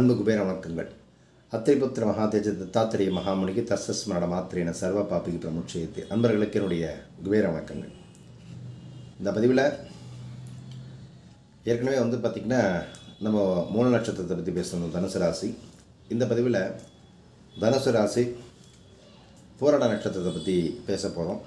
அன்பு குபேர வணக்கங்கள் அத்திரிபுத்திர மகாதேஜ தத்தாத்திரிய மகாமுனிக்கு தர்சஸ்மரண மாத்திரேன சர்வ பாப்பிக்கு பிரமுட்சயத்து அன்பர்களுக்கு என்னுடைய குபேர வணக்கங்கள் இந்த பதிவில் ஏற்கனவே வந்து பார்த்திங்கன்னா நம்ம மூல நட்சத்திரத்தை பற்றி பேசணும் தனுசு ராசி இந்த பதிவில் தனுசு ராசி பூரண நட்சத்திரத்தை பற்றி பேச போகிறோம்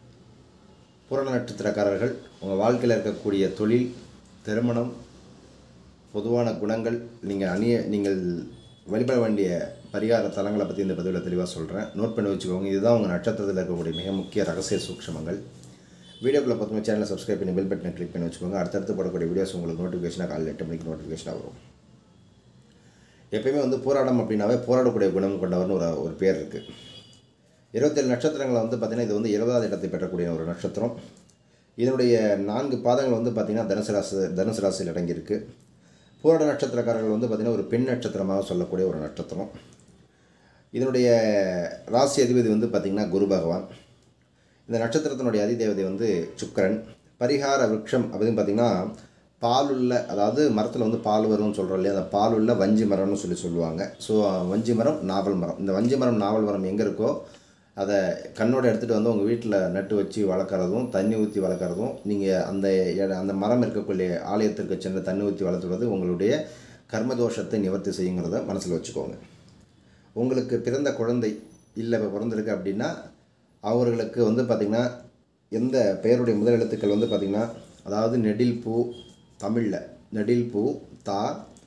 பூரண நட்சத்திரக்காரர்கள் உங்கள் வாழ்க்கையில் இருக்கக்கூடிய தொழில் திருமணம் பொதுவான குணங்கள் நீங்கள் அணிய நீங்கள் வழிபட வேண்டிய பரிகார தலங்களை பற்றி இந்த பதிவில் தெளிவாக சொல்கிறேன் நோட் பண்ணி வச்சுக்கோங்க இதுதான் உங்கள் நட்சத்திரத்தில் இருக்கக்கூடிய மிக முக்கிய ரகசிய சூக்ஷமங்கள் வீடியோக்குள்ளே பார்த்து சேனலை சப்ஸ்கிரைப் பண்ணி பெல் பட்டனை கிளிக் பண்ணி வச்சுக்கோங்க அடுத்தடுத்து போடக்கூடிய வீடியோஸ் உங்களுக்கு நோட்டிஃபிகேஷனாக காலையில் எட்டு மணிக்கு நோட்டிஃபிகேஷனாக வரும் எப்பயுமே வந்து போராடம் அப்படின்னாவே போராடக்கூடிய குணம் கொண்டவர்னு ஒரு ஒரு பேர் இருக்குது இருபத்தேழு நட்சத்திரங்களை வந்து பார்த்திங்கன்னா இது வந்து இருபதாவது இடத்தை பெறக்கூடிய ஒரு நட்சத்திரம் இதனுடைய நான்கு பாதங்கள் வந்து பார்த்திங்கன்னா தனுசு ராசி தனுசு ராசியில் அடங்கியிருக்கு பூராட நட்சத்திரக்காரர்கள் வந்து பார்த்திங்கன்னா ஒரு பெண் நட்சத்திரமாக சொல்லக்கூடிய ஒரு நட்சத்திரம் இதனுடைய ராசி அதிபதி வந்து பார்த்திங்கன்னா குரு பகவான் இந்த நட்சத்திரத்தினுடைய அதிதேவதை வந்து சுக்கரன் பரிகார விருட்சம் அப்படின்னு பார்த்திங்கன்னா பாலுள்ள அதாவது மரத்தில் வந்து பால் வரும்னு சொல்கிறோம் இல்லையா அந்த பாலுள்ள வஞ்சி மரம்னு சொல்லி சொல்லுவாங்க ஸோ வஞ்சி மரம் நாவல் மரம் இந்த வஞ்சி மரம் நாவல் மரம் எங்கே இருக்கோ அதை கண்ணோட எடுத்துகிட்டு வந்து உங்கள் வீட்டில் நட்டு வச்சு வளர்க்குறதும் தண்ணி ஊற்றி வளர்க்குறதும் நீங்கள் அந்த இட- அந்த மரம் இருக்கக்கூடிய ஆலயத்திற்கு சென்று தண்ணி ஊற்றி வளர்த்துறது உங்களுடைய கர்மதோஷத்தை நிவர்த்தி செய்யுங்கிறத மனசில் வச்சுக்கோங்க உங்களுக்கு பிறந்த குழந்தை இல்லை இப்போ பிறந்திருக்கு அப்படின்னா அவர்களுக்கு வந்து பார்த்திங்கன்னா எந்த பெயருடைய முதல் எழுத்துக்கள் வந்து பார்த்திங்கன்னா அதாவது நெடில் பூ தமிழில் நெடில் பூ தா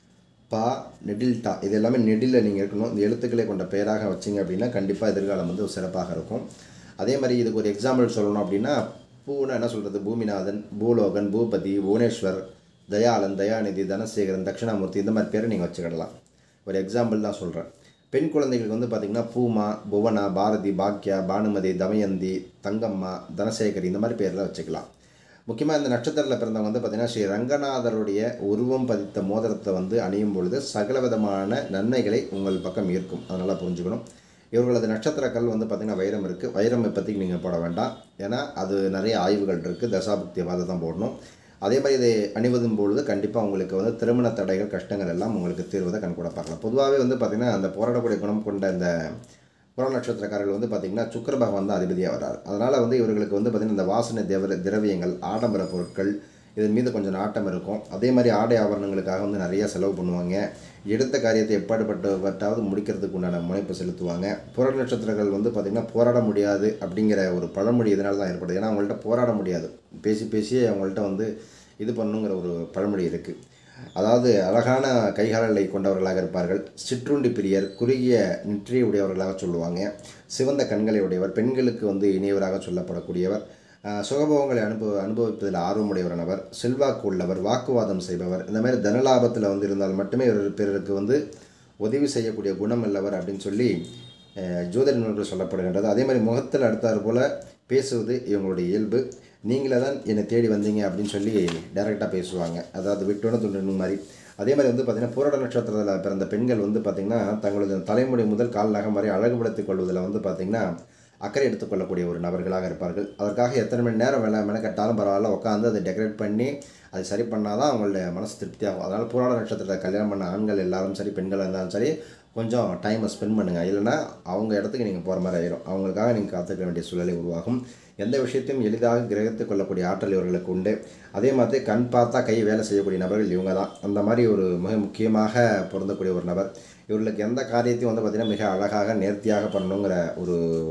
பா நெடில் டா இது எல்லாமே நெடில் நீங்கள் இருக்கணும் இந்த எழுத்துக்களை கொண்ட பெயராக வச்சிங்க அப்படின்னா கண்டிப்பாக எதிர்காலம் வந்து சிறப்பாக இருக்கும் அதே மாதிரி இதுக்கு ஒரு எக்ஸாம்பிள் சொல்லணும் அப்படின்னா பூனா என்ன சொல்கிறது பூமிநாதன் பூலோகன் பூபதி புவனேஸ்வர் தயாளன் தயாநிதி தனசேகரன் தட்சிணாமூர்த்தி இந்த மாதிரி பேரை நீங்கள் வச்சுக்கிடலாம் ஒரு எக்ஸாம்பிள் தான் சொல்கிறேன் பெண் குழந்தைகளுக்கு வந்து பார்த்திங்கன்னா பூமா புவனா பாரதி பாக்யா பானுமதி தமயந்தி தங்கம்மா தனசேகரி இந்த மாதிரி பேரில் வச்சுக்கலாம் முக்கியமாக இந்த நட்சத்திரத்தில் பிறந்தவங்க வந்து பார்த்திங்கன்னா ஸ்ரீ ரங்கநாதருடைய உருவம் பதித்த மோதிரத்தை வந்து அணியும் பொழுது சகலவிதமான நன்மைகளை உங்கள் பக்கம் ஈர்க்கும் அதனால் புரிஞ்சுக்கணும் இவர்களது நட்சத்திரக்கல் வந்து பார்த்திங்கன்னா வைரம் இருக்குது வைரம் இப்போதைக்கு நீங்கள் போட வேண்டாம் ஏன்னா அது நிறைய ஆய்வுகள் இருக்குது தசாபுக்திய பாதை தான் போடணும் அதே மாதிரி இதை அணிவதும் பொழுது கண்டிப்பாக உங்களுக்கு வந்து திருமண தடைகள் கஷ்டங்கள் எல்லாம் உங்களுக்கு தீர்வதை கண்கூட பார்க்கலாம் பொதுவாகவே வந்து பார்த்திங்கன்னா அந்த போராடக்கூடிய குணம் கொண்ட இந்த புற நட்சத்திரக்காரர்கள் வந்து பார்த்திங்கன்னா சுக்கர பகவான் தான் அதிபதியாக வர்றார் அதனால் வந்து இவர்களுக்கு வந்து பார்த்திங்கன்னா இந்த வாசனை தேவ திரவியங்கள் ஆடம்பர பொருட்கள் இதன் மீது கொஞ்சம் நாட்டம் இருக்கும் அதே மாதிரி ஆடை ஆபரணங்களுக்காக வந்து நிறைய செலவு பண்ணுவாங்க எடுத்த காரியத்தை எப்பாடுபட்டவற்றாவது முடிக்கிறதுக்கு உண்டான முனைப்பு செலுத்துவாங்க புற நட்சத்திரங்கள் வந்து பார்த்திங்கன்னா போராட முடியாது அப்படிங்கிற ஒரு பழமொழி இதனால தான் ஏற்படுது ஏன்னா அவங்கள்ட்ட போராட முடியாது பேசி பேசியே அவங்கள்ட்ட வந்து இது பண்ணுங்கிற ஒரு பழமொழி இருக்குது அதாவது அழகான கைகாலங்களை கொண்டவர்களாக இருப்பார்கள் சிற்றுண்டி பிரியர் குறுகிய நெற்றியை உடையவர்களாக சொல்லுவாங்க சிவந்த கண்களை உடையவர் பெண்களுக்கு வந்து இனியவராக சொல்லப்படக்கூடியவர் ஆஹ், சுகபோகங்களை அனுபவ அனுபவிப்பதில் ஆர்வமுடையவர் நபர் செல்வாக்கு உள்ளவர் வாக்குவாதம் செய்பவர் இந்த மாதிரி தனலாபத்தில் வந்து இருந்தால் மட்டுமே இவர் பிறருக்கு வந்து உதவி செய்யக்கூடிய குணம் உள்ளவர் அப்படின்னு சொல்லி அஹ், ஜோதிட நூல்கள் சொல்லப்படுகின்றது அதே மாதிரி முகத்தில் அடுத்தாற் போல் பேசுவது இவங்களுடைய இயல்பு நீங்களே தான் என்னை தேடி வந்தீங்க அப்படின்னு சொல்லி டைரெக்டாக பேசுவாங்க அதாவது விட்டோன்னு துண்டு மாதிரி அதே மாதிரி வந்து பார்த்திங்கன்னா புரட நட்சத்திரத்தில் பிறந்த பெண்கள் வந்து பார்த்திங்கன்னா தங்களது தலைமுடி முதல் கால் நகம் வரை அழகுபடுத்திக் கொள்வதில் வந்து பார்த்திங்கன்னா அக்கறை எடுத்துக்கொள்ளக்கூடிய ஒரு நபர்களாக இருப்பார்கள் அதற்காக எத்தனை மணி நேரம் வேலை மெனக்கட்டாலும் பரவாயில்ல உட்காந்து அதை டெக்கரேட் பண்ணி அதை சரி பண்ணால் தான் அவங்களுடைய மனசு திருப்தியாகும் அதனால் புராண நட்சத்திரத்தை கல்யாணம் பண்ண ஆண்கள் எல்லாரும் சரி பெண்கள் இருந்தாலும் சரி கொஞ்சம் டைமை ஸ்பெண்ட் பண்ணுங்கள் இல்லைன்னா அவங்க இடத்துக்கு நீங்கள் போகிற மாதிரி ஆயிரும் அவங்களுக்காக நீங்கள் காத்துக்க வேண்டிய சூழ்நிலை உருவாகும் எந்த விஷயத்தையும் எளிதாக கிரகித்துக் கொள்ளக்கூடிய ஆற்றல் இவர்களுக்கு உண்டு அதே மாதிரி கண் பார்த்தா கை வேலை செய்யக்கூடிய நபர்கள் இவங்க தான் அந்த மாதிரி ஒரு மிக முக்கியமாக பொருந்தக்கூடிய ஒரு நபர் இவர்களுக்கு எந்த காரியத்தையும் வந்து பார்த்திங்கன்னா மிக அழகாக நேர்த்தியாக பண்ணணுங்கிற ஒரு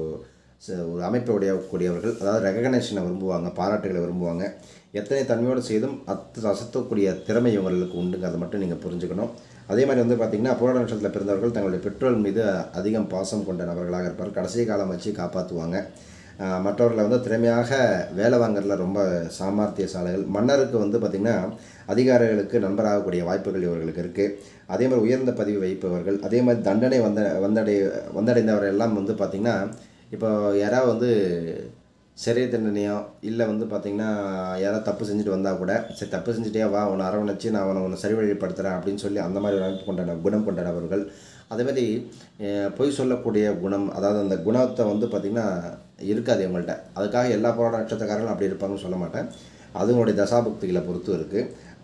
ச- ஒரு அமைப்பை உடையக்கூடியவர்கள் அதாவது ரெகக்னேஷனை விரும்புவாங்க பாராட்டுகளை விரும்புவாங்க எத்தனை தன்மையோடு செய்தும் அத்து அசத்தக்கூடிய திறமை இவங்களுக்கு உண்டுங்கிறத மட்டும் நீங்கள் புரிஞ்சுக்கணும் அதே மாதிரி வந்து பார்த்திங்கன்னா புராண நட்சத்திரத்தில் பிறந்தவர்கள் தங்களுடைய பெற்றோர் மீது அதிகம் பாசம் கொண்ட நபர்களாக இருப்பார் கடைசி காலம் வச்சு காப்பாற்றுவாங்க ஆஹ் மற்றவர்களை வந்து திறமையாக வேலை வாங்குறதுல ரொம்ப சாமர்த்தியசாலைகள் மன்னருக்கு வந்து பார்த்திங்கன்னா அதிகாரிகளுக்கு நண்பராகக்கூடிய வாய்ப்புகள் இவர்களுக்கு இருக்குது அதே மாதிரி உயர்ந்த பதிவு வைப்பவர்கள் அதே மாதிரி தண்டனை வந்த வந்தடை வந்தடைந்தவர்கள் எல்லாம் வந்து பார்த்திங்கன்னா இப்போ யாராவது வந்து சிறை தண்டனையோ இல்லை வந்து பார்த்திங்கன்னா யாராவது தப்பு செஞ்சுட்டு வந்தால் கூட சரி தப்பு செஞ்சுட்டே வா உன்னை அரவணைச்சு நான் உன்னை உன்னை சரி வழிப்படுத்துகிறேன் அப்படின்னு சொல்லி அந்த மாதிரி ஒரு அமைப்பு கொண்ட ந- குணம் கொண்ட நபர்கள் அதே மாதிரி அஹ், பொய் சொல்லக்கூடிய குணம் அதாவது அந்த குணத்தை வந்து பார்த்திங்கன்னா இருக்காது இவங்கள்ட்ட அதுக்காக எல்லா போராட்ட நட்சத்திரக்காரங்களும் அப்படி இருப்பாங்கன்னு சொல்ல மாட்டேன் அதுங்களுடைய தசாபக்திகளை பொறுத்து இருக்குது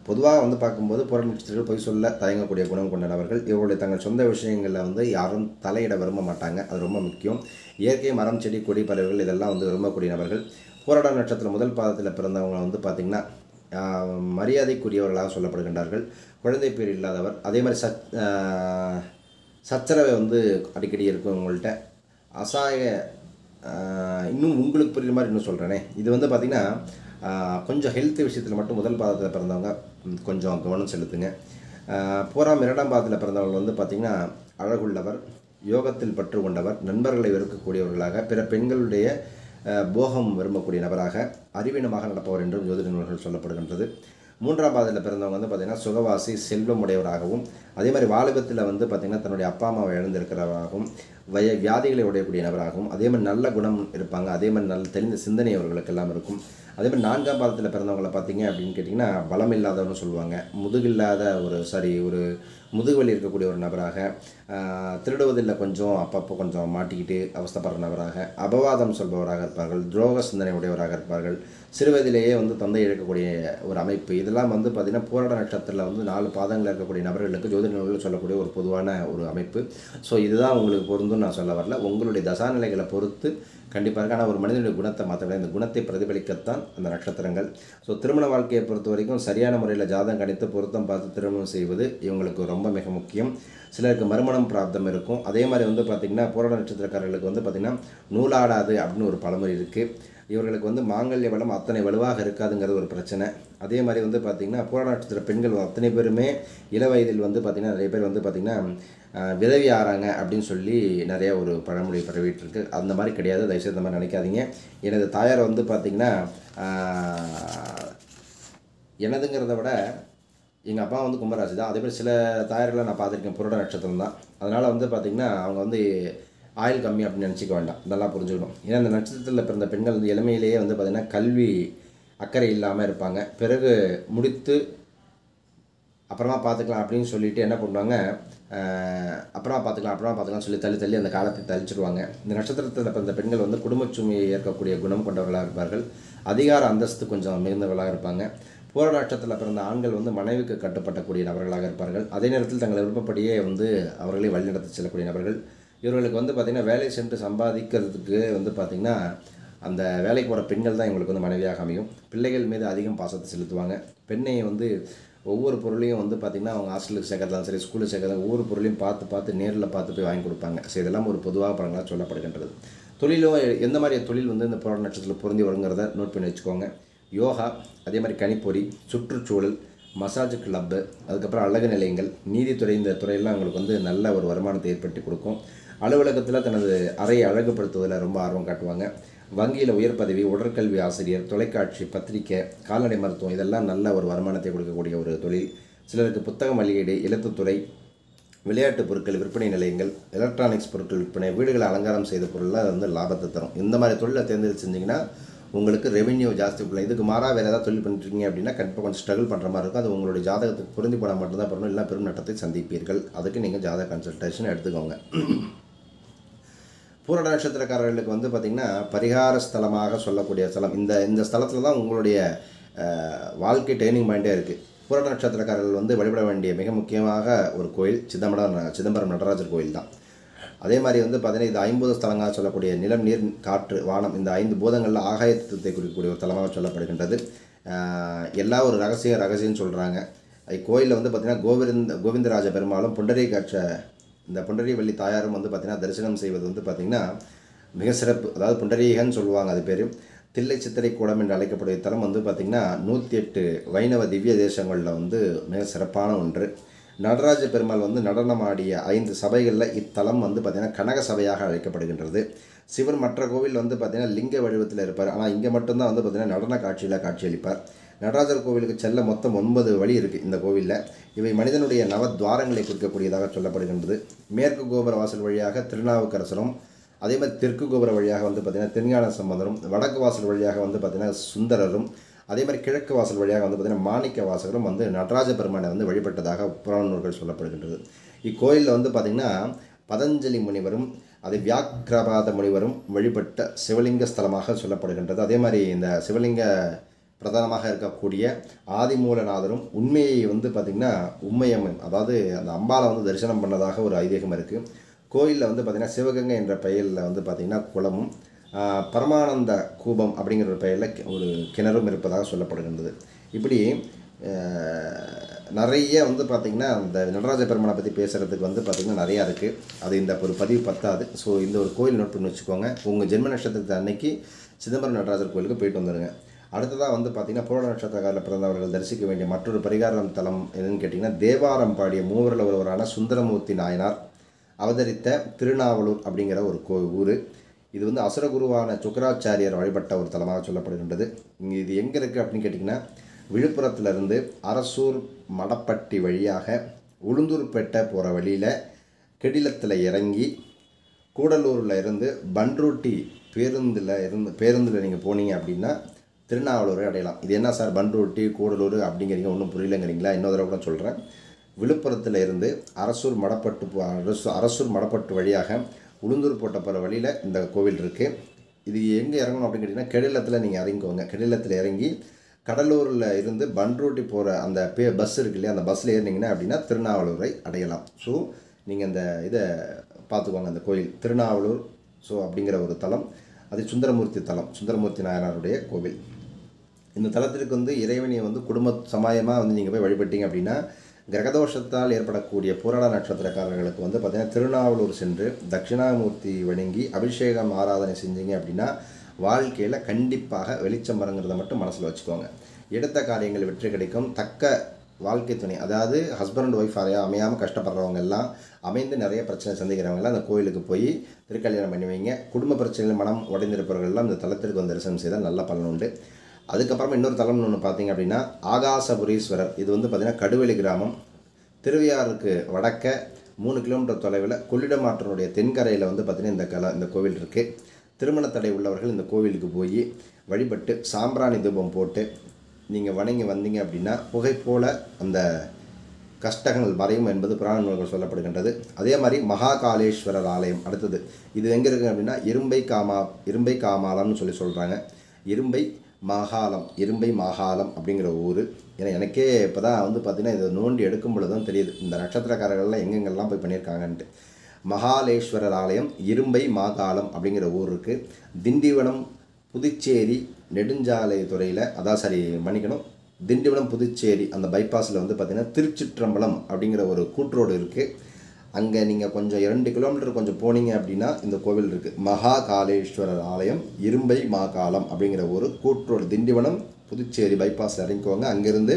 பொதுவாக வந்து பார்க்கும்போது புற நட்சத்திரங்கள் பொய் சொல்ல தயங்கக்கூடிய குணம் கொண்ட நபர்கள் இவருடைய தங்கள் சொந்த விஷயங்களில் வந்து யாரும் தலையிட விரும்ப மாட்டாங்க அது ரொம்ப முக்கியம் இயற்கை மரம் செடி கொடி பறவைகள் இதெல்லாம் வந்து விரும்பக்கூடிய நபர்கள் போராட நட்சத்திரம் முதல் பாதத்தில் பிறந்தவங்க வந்து பார்த்திங்கன்னா ஆஹ், மரியாதைக்குரியவர்களாக சொல்லப்படுகின்றார்கள் குழந்தை பேர் இல்லாதவர் அதே மாதிரி சச் ஆஹ், சச்சரவை வந்து அடிக்கடி இருக்கும் உங்கள்கிட்ட அசாய ஆஹ், இன்னும் உங்களுக்கு புரியுற மாதிரி இன்னும் சொல்கிறேனே இது வந்து பார்த்திங்கன்னா ஆஹ், கொஞ்சம் ஹெல்த் விஷயத்தில் மட்டும் முதல் பாதத்தில் பிறந்தவங்க ம், கொஞ்சம் கவனம் செலுத்துங்க ஆஹ், பூராம் இரண்டாம் பாதத்தில் பிறந்தவங்க வந்து பார்த்திங்கன்னா அழகுள்ளவர் யோகத்தில் பற்று கொண்டவர் நண்பர்களை வெறுக்கக்கூடியவர்களாக பிற பெண்களுடைய அஹ், போகம் விரும்பக்கூடிய நபராக அறிவீனமாக நடப்பவர் என்றும் ஜோதிட நூல்கள் சொல்லப்படுகின்றது மூன்றாம் பாதத்தில் பிறந்தவங்க வந்து பார்த்திங்கன்னா சுகவாசி செல்வம் உடையவராகவும் அதே மாதிரி வாலிபத்தில் வந்து பார்த்திங்கன்னா தன்னுடைய அப்பா அம்மாவை இழந்திருக்கிறவராகவும் வய வியாதிகளை உடையக்கூடிய நபராகவும் அதே மாதிரி நல்ல குணம் இருப்பாங்க அதே மாதிரி நல்ல தெளிந்த சிந்தனை அவர்களுக்கெல்லாம் இருக்கும் அதே மாதிரி நான்காம் பாதத்தில் பிறந்தவங்கள பார்த்தீங்க அப்படின்னு கேட்டிங்கன்னா பலம் இல்லாதவன்னு சொல்லுவாங்க முதுகில்லாத ஒரு சாரி ஒரு முதுகுவலி இருக்கக்கூடிய ஒரு நபராக ஆஹ், திருடுவதில் கொஞ்சம் அப்பப்போ கொஞ்சம் மாட்டிக்கிட்டு அவஸ்தைப்படுற நபராக அபவாதம் சொல்பவராக இருப்பார்கள் துரோக சிந்தனை உடையவராக இருப்பார்கள் சிறுவயதிலேயே வந்து தந்தை இழக்கக்கூடிய ஒரு அமைப்பு இதெல்லாம் வந்து பார்த்திங்கன்னா போராட நட்சத்திரத்தில் வந்து நாலு பாதங்கள் இருக்கக்கூடிய நபர்களுக்கு ஜோதிட நூல்கள் சொல்லக்கூடிய ஒரு பொதுவான ஒரு அமைப்பு ஸோ இதுதான் உங்களுக்கு பொருந்தும் நான் சொல்ல வரல உங்களுடைய தசாநிலைகளை பொறுத்து கண்டிப்பாக இருக்கு ஆனால் ஒரு மனிதனுடைய குணத்தை மாற்ற முடியாது இந்த குணத்தை பிரதிபலிக்கத்தான் அந்த நட்சத்திரங்கள் ஸோ திருமண வாழ்க்கையை பொறுத்த வரைக்கும் சரியான முறையில் ஜாதகம் கணித்து பொருத்தம் பார்த்து திருமணம் செய்வது இவங்களுக்கு ரொம்ப மிக முக்கியம் சிலருக்கு மறுமணம் பிராப்தம் இருக்கும் அதே மாதிரி வந்து பார்த்திங்கன்னா போராட நட்சத்திரக்காரர்களுக்கு வந்து பார்த்திங்கன்னா நூலாடாது அப்படின்னு ஒரு பழமொழி இருக்குது இவர்களுக்கு வந்து மாங்கல்ய வளம் அத்தனை வலுவாக இருக்காதுங்கிறது ஒரு பிரச்சனை அதே மாதிரி வந்து பார்த்திங்கன்னா போராட நட்சத்திர பெண்கள் அத்தனை பேருமே இள வயதில் வந்து பார்த்திங்கன்னா நிறைய பேர் வந்து பார்த்திங்கன்னா ஆஹ், விதவி ஆறாங்க அப்படின்னு சொல்லி நிறைய ஒரு பழமொழி பரவிட்டு இருக்கு அந்த மாதிரி கிடையாது தயவுசெய்து அந்த மாதிரி நினைக்காதீங்க எனது தாயார் வந்து பார்த்திங்கன்னா ஆஹ், எனதுங்கிறத விட எங்கள் அப்பா வந்து கும்பராசி தான் அதே மாதிரி சில தாயர்களை நான் பார்த்துருக்கேன் புரட நட்சத்திரம் தான் அதனால் வந்து பார்த்திங்கன்னா அவங்க வந்து ஆயில் கம்மி அப்படின்னு நினச்சிக்க வேண்டாம் நல்லா புரிஞ்சுக்கணும் ஏன்னா இந்த நட்சத்திரத்தில் பிறந்த பெண்கள் வந்து இளமையிலேயே வந்து பார்த்திங்கன்னா கல்வி அக்கறை இல்லாமல் இருப்பாங்க பிறகு முடித்து அப்புறமா பார்த்துக்கலாம் அப்படின்னு சொல்லிட்டு என்ன பண்ணுவாங்க ஆஹ், அப்புறமா பார்த்துக்கலாம் அப்புறமா பார்த்துக்கலாம் சொல்லி தள்ளி தள்ளி அந்த காலத்தை தள்ளிச்சிடுவாங்க இந்த நட்சத்திரத்தில் பிறந்த பெண்கள் வந்து குடும்பச் சுமையை ஏற்கக்கூடிய குணம் கொண்டவர்களாக இருப்பார்கள் அதிகார அந்தஸ்து கொஞ்சம் மிகுந்தவர்களாக இருப்பாங்க போர நட்சத்திரத்தில் பிறந்த ஆண்கள் வந்து மனைவிக்கு கட்டுப்பட்டக்கூடிய நபர்களாக இருப்பார்கள் அதே நேரத்தில் தங்கள் விருப்பப்படியே வந்து அவர்களை வழிநடத்தி செல்லக்கூடிய நபர்கள் இவர்களுக்கு வந்து பார்த்திங்கன்னா வேலை சென்று சம்பாதிக்கிறதுக்கு வந்து பார்த்திங்கன்னா அந்த வேலைக்கு போகிற பெண்கள் தான் இவங்களுக்கு வந்து மனைவியாக அமையும் பிள்ளைகள் மீது அதிகம் பாசத்தை செலுத்துவாங்க பெண்ணை வந்து ஒவ்வொரு பொருளையும் வந்து பார்த்திங்கன்னா அவங்க ஹாஸ்டலுக்கு சேர்க்கறதாலும் சரி ஸ்கூலுக்கு சேர்க்கறதாலும் ஒவ்வொரு பொருளையும் பார்த்து பார்த்து நேரில் பார்த்து போய் வாங்கி கொடுப்பாங்க ஸோ இதெல்லாம் ஒரு பொதுவாக படங்களாக சொல்லப்படுகின்றது தொழிலும் எந்த மாதிரி தொழில் வந்து இந்த புராண நட்சத்திரத்தில் பொருந்தி வருங்கிறத நோட் பண்ணி வச்சுக்கோங்க யோகா அதே மாதிரி கணிப்பொறி சுற்றுச்சூழல் மசாஜ் கிளப்பு அதுக்கப்புறம் அழகு நிலையங்கள் நீதித்துறை இந்த துறையெல்லாம் உங்களுக்கு வந்து நல்ல ஒரு வருமானத்தை ஏற்படுத்தி கொடுக்கும் அலுவலகத்தில் தனது அறையை அழகுபடுத்துவதில் ரொம்ப ஆர்வம் காட்டுவாங்க வங்கியில் உயர் பதவி உடற்கல்வி ஆசிரியர் தொலைக்காட்சி பத்திரிக்கை கால்நடை மருத்துவம் இதெல்லாம் நல்ல ஒரு வருமானத்தை கொடுக்கக்கூடிய ஒரு தொழில் சிலருக்கு புத்தக மளிகைடு எழுத்துத்துறை விளையாட்டு பொருட்கள் விற்பனை நிலையங்கள் எலக்ட்ரானிக்ஸ் பொருட்கள் விற்பனை வீடுகளை அலங்காரம் செய்த பொருள்லாம் அது வந்து லாபத்தை தரும் இந்த மாதிரி தொழிலை தேர்ந்தெடுத்து செஞ்சிங்கன்னா உங்களுக்கு ரெவென்யூ ஜாஸ்தி கொடுக்கலாம் இதுக்கு மாறாக வேறு ஏதாவது தொழில் பண்ணிட்டுருக்கீங்க அப்படின்னா கண்டிப்பாக கொஞ்சம் ஸ்ட்ரகிள் பண்ணுற மாதிரி இருக்கும் அது உங்களுடைய ஜாதகத்துக்கு பொருந்தி போனால் மட்டும்தான் பண்ணணும் இல்லை பெரும் நட்டத்தை சந்திப்பீர்கள் அதுக்கு நீங்கள் ஜாதக கன்சல்டேஷன் எடுத்துக்கோங்க பூரட நட்சத்திரக்காரர்களுக்கு வந்து பார்த்திங்கன்னா பரிகார ஸ்தலமாக சொல்லக்கூடிய ஸ்தலம் இந்த இந்த ஸ்தலத்தில் தான் உங்களுடைய அஹ், வாழ்க்கை ட்ரைனிங் பாயிண்டே இருக்குது பூரட நட்சத்திரக்காரர்கள் வந்து வழிபட வேண்டிய மிக முக்கியமாக ஒரு கோயில் சிதம்பரம் சிதம்பரம் நடராஜர் கோயில் தான் அதே மாதிரி வந்து பார்த்தீங்கன்னா இது ஐம்பது ஸ்தலங்களாக சொல்லக்கூடிய நிலம் நீர் காற்று வானம் இந்த ஐந்து பூதங்களில் ஆகாயத்தத்தை குறிக்கக்கூடிய ஒரு தலமாக சொல்லப்படுகின்றது அஹ், எல்லா ஒரு ரகசியம் ரகசியம்னு சொல்கிறாங்க இக்கோயிலில் வந்து பார்த்திங்கன்னா கோவிந்த கோவிந்தராஜ பெருமாளும் புண்டரீகாட்ச இந்த புண்டரீவள்ளி தாயாரும் வந்து பார்த்திங்கன்னா தரிசனம் செய்வது வந்து பார்த்திங்கன்னா மிக சிறப்பு அதாவது புண்டரீகன்னு சொல்லுவாங்க அது பேர் தில்லை சித்திரை கூடம் என்று அழைக்கக்கூடிய தலம் வந்து பார்த்திங்கன்னா நூற்றி எட்டு வைணவ திவ்ய தேசங்களில் வந்து மிக சிறப்பான ஒன்று நடராஜ பெருமாள் வந்து நடனமாடிய ஐந்து சபைகளில் இத்தலம் வந்து பார்த்திங்கன்னா கனக சபையாக அழைக்கப்படுகின்றது சிவன் மற்ற கோவில் வந்து பார்த்திங்கன்னா லிங்க வடிவத்தில் இருப்பார் ஆனால் இங்கே மட்டும்தான் வந்து பார்த்திங்கன்னா நடன காட்சியில் காட்சியளிப்பார் நடராஜர் கோவிலுக்கு செல்ல மொத்தம் ஒன்பது வழி இருக்குது இந்த கோவிலில் இவை மனிதனுடைய நவத்வாரங்களை குறிக்கக்கூடியதாக சொல்லப்படுகின்றது மேற்கு கோபுர வாசல் வழியாக திருநாவுக்கரசரும் அதே மாதிரி தெற்கு கோபுர வழியாக வந்து பார்த்திங்கன்னா திருஞான சம்பந்தரும் வடக்கு வாசல் வழியாக வந்து பார்த்திங்கன்னா சுந்தரரும் அதே மாதிரி கிழக்கு வாசல் வழியாக வந்து பார்த்திங்கன்னா மாணிக்க வாசகரும் வந்து நடராஜ பெருமானை வந்து வழிபட்டதாக புராண நூல்கள் சொல்லப்படுகின்றது இக்கோயிலில் வந்து பார்த்திங்கன்னா பதஞ்சலி முனிவரும் அதை வியாக்கிரபாத முனிவரும் வழிபட்ட சிவலிங்க ஸ்தலமாக சொல்லப்படுகின்றது அதே மாதிரி இந்த சிவலிங்க பிரதானமாக இருக்கக்கூடிய ஆதிமூலநாதரும் உண்மையை வந்து பார்த்திங்கன்னா உண்மையம்மன் அதாவது அந்த அம்பாவை வந்து தரிசனம் பண்ணதாக ஒரு ஐதீகம் இருக்குது கோயிலில் வந்து பார்த்திங்கன்னா சிவகங்கை என்ற பெயரில் வந்து பார்த்திங்கன்னா குளமும் ஆஹ், பரமானந்த கூபம் அப்படிங்கிற ஒரு பெயரில் கி- ஒரு கிணறும் இருப்பதாக சொல்லப்படுகின்றது இப்படி ஆஹ், நிறைய வந்து பார்த்திங்கன்னா அந்த நடராஜ பெருமானை பற்றி பேசுகிறதுக்கு வந்து பார்த்திங்கன்னா நிறையா இருக்குது அது இந்த ஒரு பதிவு பத்தாது ஸோ இந்த ஒரு கோயில் நோட் பண்ணி வச்சுக்கோங்க உங்கள் ஜென்ம நட்சத்திரத்தை அன்னைக்கு சிதம்பரம் நடராஜர் கோயிலுக்கு போயிட்டு வந்துடுங்க அடுத்ததாக வந்து பார்த்திங்கன்னா பூரண நட்சத்திரக்காரில் பிறந்தவர்கள் தரிசிக்க வேண்டிய மற்றொரு பரிகாரம் தலம் எதுன்னு கேட்டிங்கன்னா தேவாரம் பாடிய மூவரில் ஒருவரான சுந்தரமூர்த்தி நாயனார் அவதரித்த திருநாவலூர் அப்படிங்கிற ஒரு கோ ஊர் இது வந்து அசுரகுருவான சுக்கராச்சாரியர் வழிபட்ட ஒரு தலமாக சொல்லப்படுகின்றது இங்கே இது எங்கே இருக்குது அப்படின்னு கேட்டிங்கன்னா விழுப்புரத்துலேருந்து அரசூர் மடப்பட்டி வழியாக உளுந்தூர்பேட்டை போகிற வழியில் கெடிலத்தில் இறங்கி கூடலூரில் இருந்து பன்ருட்டி பேருந்தில் இருந்து பேருந்தில் நீங்கள் போனீங்க அப்படின்னா திருநாவலூரை அடையலாம் இது என்ன சார் பன்ருட்டி கூடலூர் அப்படிங்கிறீங்க ஒன்றும் புரியலங்கிறீங்களா இன்னொரு தடவை கூட சொல்கிறேன் விழுப்புரத்தில் இருந்து அரசூர் மடப்பட்டு போ- அரசு அரசூர் மடப்பட்டு வழியாக உளுந்தூர் போட்ட போகிற வழியில் இந்த கோவில் இருக்குது இது எங்கே இறங்கணும் அப்படின்னு கேட்டிங்கன்னா கெடிலத்தில் நீங்கள் இறங்கிக்கோங்க கெடிலத்தில் இறங்கி கடலூரில் இருந்து பன்ருட்டி போகிற அந்த பே பஸ் இருக்கு இல்லையா அந்த பஸ்ஸில் ஏறினீங்கன்னா அப்படின்னா திருநாவலூரை அடையலாம் ஸோ நீங்கள் அந்த இதை பார்த்துக்கோங்க அந்த கோயில் திருநாவலூர் ஸோ அப்படிங்கிற ஒரு தலம் அது சுந்தரமூர்த்தி தலம் சுந்தரமூர்த்தி நாயனாருடைய கோவில் இந்த தலத்திற்கு வந்து இறைவனை வந்து குடும்ப சமாயமாக வந்து நீங்கள் போய் வழிபட்டீங்க அப்படின்னா கிரகதோஷத்தால் ஏற்படக்கூடிய புராண நட்சத்திரக்காரர்களுக்கு வந்து பார்த்தீங்கன்னா திருநாவலூர் சென்று தட்சிணாமூர்த்தி வணங்கி அபிஷேகம் ஆராதனை செஞ்சீங்க அப்படின்னா வாழ்க்கையில் கண்டிப்பாக வெளிச்சம் வரங்கிறத மட்டும் மனசில் வச்சுக்கோங்க எடுத்த காரியங்கள் வெற்றி கிடைக்கும் தக்க வாழ்க்கை துணை அதாவது ஹஸ்பண்ட் அண்ட் ஒய்ஃப் அறையா அமையாமல் கஷ்டப்படுறவங்க எல்லாம் அமைந்து நிறைய பிரச்சனை சந்திக்கிறவங்க எல்லாம் அந்த கோயிலுக்கு போய் திருக்கல்யாணம் பண்ணி வைங்க குடும்ப பிரச்சனையில் மனம் உடைந்திருப்பவர்கள் எல்லாம் இந்த தலத்திற்கு வந்து தரிசனம் செய்தால் நல்ல பலன் உண்டு அதுக்கப்புறமா இன்னொரு தலம்னு ஒன்று பார்த்தீங்க அப்படின்னா ஆகாசபுரீஸ்வரர் இது வந்து பார்த்திங்கன்னா கடுவெளி கிராமம் திருவையாறுக்கு வடக்க மூணு கிலோமீட்டர் தொலைவில் கொள்ளிடமாற்றனுடைய தென்கரையில் வந்து பார்த்திங்கன்னா இந்த கல இந்த கோவில் இருக்குது திருமண தடை உள்ளவர்கள் இந்த கோவிலுக்கு போய் வழிபட்டு சாம்பிராணி தூபம் போட்டு நீங்கள் வணங்கி வந்தீங்க அப்படின்னா புகை போல அந்த கஷ்டங்கள் மறையும் என்பது புராண நூல்கள் சொல்லப்படுகின்றது அதே மாதிரி மகாகாலேஸ்வரர் ஆலயம் அடுத்தது இது எங்கே இருக்குது அப்படின்னா இரும்பை காமா இரும்பை காமாலம்னு சொல்லி சொல்கிறாங்க இரும்பை மாகாளம் இரும்பை மாகாளம் அப்படிங்கிற ஊர் ஏன்னா எனக்கே இப்போ தான் வந்து பார்த்தீங்கன்னா இதை நோண்டி எடுக்கும் பொழுது தான் தெரியுது இந்த நட்சத்திரக்காரர்கள்லாம் எங்கெங்கெல்லாம் போய் பண்ணியிருக்காங்கன்ட்டு மகாலேஸ்வரர் ஆலயம் இரும்பை மாகாளம் அப்படிங்கிற ஊர் இருக்குது திண்டிவனம் புதுச்சேரி நெடுஞ்சாலை துறையில் அதான் சரி மன்னிக்கணும் திண்டிவனம் புதுச்சேரி அந்த பைபாஸில் வந்து பார்த்திங்கன்னா திருச்சிற்றம்பலம் அப்படிங்கிற ஒரு கூட்ரோடு இருக்குது அங்கே நீங்கள் கொஞ்சம் இரண்டு கிலோமீட்டர் கொஞ்சம் போனீங்க அப்படின்னா இந்த கோவில் இருக்குது மகா காளேஸ்வரர் ஆலயம் இரும்பை மாகாளம் அப்படிங்கிற ஒரு கூட்ரோடு திண்டிவனம் புதுச்சேரி பைபாஸில் இறங்கிக்கோங்க அங்கேருந்து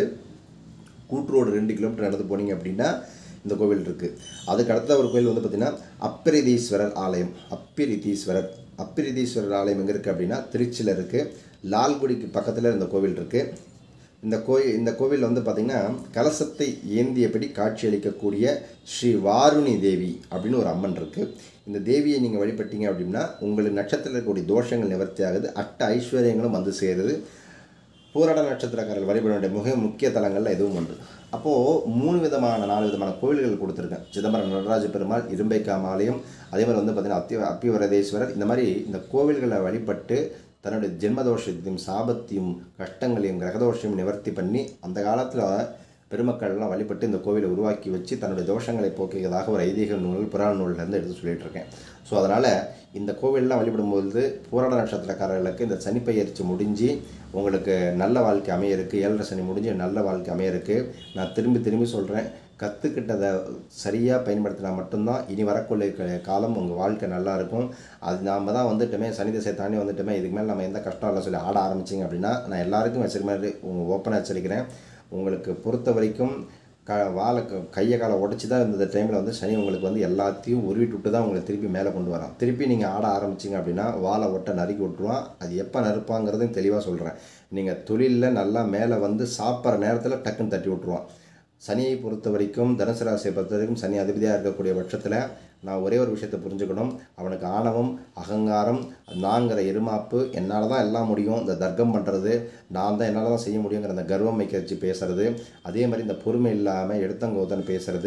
கூட்ரோடு ரெண்டு கிலோமீட்டர் நடந்து போனீங்க அப்படின்னா இந்த கோவில் இருக்குது அதுக்கு அடுத்த ஒரு கோயில் வந்து பார்த்திங்கன்னா அப்பிரிதீஸ்வரர் ஆலயம் அப்பிரிதீஸ்வரர் அப்பிரிதீஸ்வரர் ஆலயம் எங்கே இருக்குது அப்படின்னா திருச்சியில் இருக்குது லால்குடிக்கு பக்கத்தில் இந்த கோவில் இருக்குது இந்த கோயில் இந்த கோவில் வந்து பார்த்திங்கன்னா கலசத்தை ஏந்தியபடி காட்சியளிக்கக்கூடிய ஸ்ரீ வாருணி தேவி அப்படின்னு ஒரு அம்மன் இருக்குது இந்த தேவியை நீங்கள் வழிபட்டீங்க அப்படின்னா உங்களுக்கு நட்சத்திரத்தில் இருக்கக்கூடிய தோஷங்கள் நிவர்த்தி ஆகுது அட்ட ஐஸ்வர்யங்களும் வந்து சேருது பூராட நட்சத்திரக்காரர்கள் வழிபட வேண்டிய மிக முக்கிய தலங்களில் இதுவும் உண்டு அப்போது மூணு விதமான நாலு விதமான கோவில்கள் கொடுத்துருக்கேன் சிதம்பரம் நடராஜ பெருமாள் இரும்பைக்காம் ஆலயம் அதே மாதிரி வந்து பார்த்திங்கன்னா அத்தி அப்பிவரதேஸ்வரர் இந்த மாதிரி இந்த கோவில்களை வழிபட்டு தன்னுடைய ஜென்மதோஷத்தையும் சாபத்தையும் கஷ்டங்களையும் கிரகதோஷத்தையும் நிவர்த்தி பண்ணி அந்த காலத்தில் பெருமக்கள்லாம் வழிபட்டு இந்த கோவிலை உருவாக்கி வச்சு தன்னுடைய தோஷங்களை போக்கியதாக ஒரு ஐதீக நூல் புராண நூல்லேருந்து எடுத்து சொல்லிட்டு இருக்கேன் ஸோ அதனால் இந்த கோவிலெலாம் வழிபடும்போது பூராட நட்சத்திரக்காரர்களுக்கு இந்த சனிப்பெயர்ச்சி முடிஞ்சு உங்களுக்கு நல்ல வாழ்க்கை அமைய இருக்குது ஏழரை சனி முடிஞ்சு நல்ல வாழ்க்கை அமைய இருக்குது நான் திரும்பி திரும்பி சொல்கிறேன் கற்றுக்கிட்டதை சரியாக பயன்படுத்தினா மட்டும்தான் இனி வரக்கூடிய க- காலம் உங்கள் வாழ்க்கை நல்லா இருக்கும் அது நாம் தான் வந்துட்டுமே சனி திசை தாண்டி வந்துட்டுமே இதுக்கு மேலே நம்ம எந்த கஷ்டம் இல்லை சொல்லி ஆட ஆரம்பிச்சிங்க அப்படின்னா நான் எல்லாருக்கும் வச்சிருக்க மாதிரி உங்கள் ஓப்பனாக வச்சிருக்கிறேன் உங்களுக்கு பொறுத்த வரைக்கும் க வாழை க கையை காலை உடச்சி தான் இந்த டைமில் வந்து சனி உங்களுக்கு வந்து எல்லாத்தையும் உருவிட்டு விட்டு தான் உங்களை திருப்பி மேலே கொண்டு வரான் திருப்பி நீங்கள் ஆட ஆரம்பிச்சிங்க அப்படின்னா வாழை ஒட்டை நறுக்கி விட்டுருவான் அது எப்போ நறுப்பாங்கிறதையும் தெளிவாக சொல்கிறேன் நீங்கள் தொழிலில் நல்லா மேலே வந்து சாப்பிட்ற நேரத்தில் டக்குன்னு தட்டி விட்ருவான் சனியை பொறுத்த வரைக்கும் தனுசு ராசியை பொறுத்த வரைக்கும் சனி அதிபதியாக இருக்கக்கூடிய பட்சத்தில் நான் ஒரே ஒரு விஷயத்தை புரிஞ்சுக்கணும் அவனுக்கு ஆணவம் அகங்காரம் நாங்கிற எருமாப்பு என்னால் தான் எல்லாம் முடியும் இந்த தர்க்கம் பண்ணுறது நான் தான் என்னால் தான் செய்ய முடியுங்கிற அந்த கர்வம் வைக்க வச்சு பேசுறது அதே மாதிரி இந்த பொறுமை இல்லாமல் எடுத்தங்கோத்தன்னு பேசுறது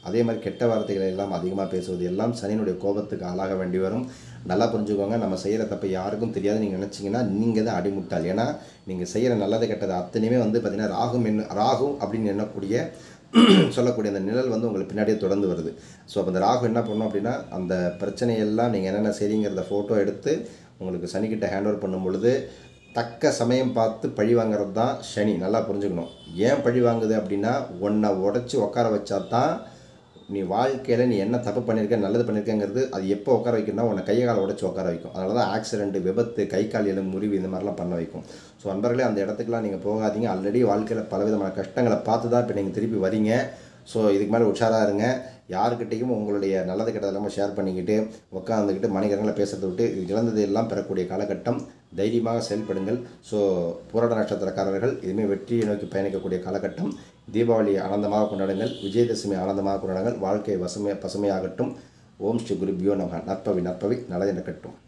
அதே மாதிரி கெட்ட வார்த்தைகளை எல்லாம் அதிகமாக பேசுவது எல்லாம் சனியினுடைய கோபத்துக்கு ஆளாக வேண்டி வரும் நல்லா புரிஞ்சுக்கோங்க நம்ம செய்கிற தப்பை யாருக்கும் தெரியாது நீங்கள் நினச்சிங்கன்னா நீங்கள் தான் அடிமுட்டாள் ஏன்னா நீங்கள் செய்கிற நல்லது கெட்டது அத்தனையுமே வந்து பார்த்திங்கன்னா ராகு என்ன ராகு அப்படின்னு எண்ணக்கூடிய சொல்லக்கூடிய அந்த நிழல் வந்து உங்களுக்கு பின்னாடியே தொடர்ந்து வருது ஸோ அப்போ அந்த ராகு என்ன பண்ணணும் அப்படின்னா அந்த பிரச்சனையெல்லாம் நீங்கள் என்னென்ன செய்றீங்கிறத ஃபோட்டோ எடுத்து உங்களுக்கு சனிக்கிட்ட ஹேண்ட் ஓவர் பண்ணும் பொழுது தக்க சமயம் பார்த்து பழி வாங்குறது தான் சனி நல்லா புரிஞ்சுக்கணும் ஏன் பழி வாங்குது அப்படின்னா உன்னை உடச்சி உட்கார வச்சா தான் நீ வாழ்க்கையில் நீ என்ன தப்பு பண்ணியிருக்க நல்லது பண்ணியிருக்கங்கிறது அது எப்போ உட்கார வைக்கணும்னா உன்னை கையை காலை உடச்சி உட்கார வைக்கும் அதனால தான் ஆக்சிடென்ட் விபத்து கை கால் எலும்பு முறிவு இந்த மாதிரிலாம் பண்ண வைக்கும் ஸோ அன்பர்களே அந்த இடத்துக்குலாம் நீங்கள் போகாதீங்க ஆல்ரெடி வாழ்க்கையில் பலவிதமான கஷ்டங்களை பார்த்து தான் இப்போ நீங்கள் திருப்பி வரீங்க ஸோ இதுக்கு மேலே உஷாராக இருங்க யாருக்கிட்டையும் உங்களுடைய நல்லது கெட்டது எல்லாமே ஷேர் பண்ணிக்கிட்டு உட்காந்துக்கிட்டு மணிகரங்களை பேசுறதை விட்டு இது இழந்தது எல்லாம் பெறக்கூடிய காலகட்டம் தைரியமாக செயல்படுங்கள் ஸோ போராட நட்சத்திரக்காரர்கள் இதுவுமே வெற்றியை நோக்கி பயணிக்கக்கூடிய காலகட்டம் தீபாவளி ஆனந்தமாக கொண்டாடுங்கள் விஜயதசமி ஆனந்தமாக கொண்டாடுங்கள் வாழ்க்கை வசமே பசுமையாகட்டும் ஓம் ஸ்ரீ குருபியோ நமக நற்பவி நற்பவி நல்லது நடக்கட்டும்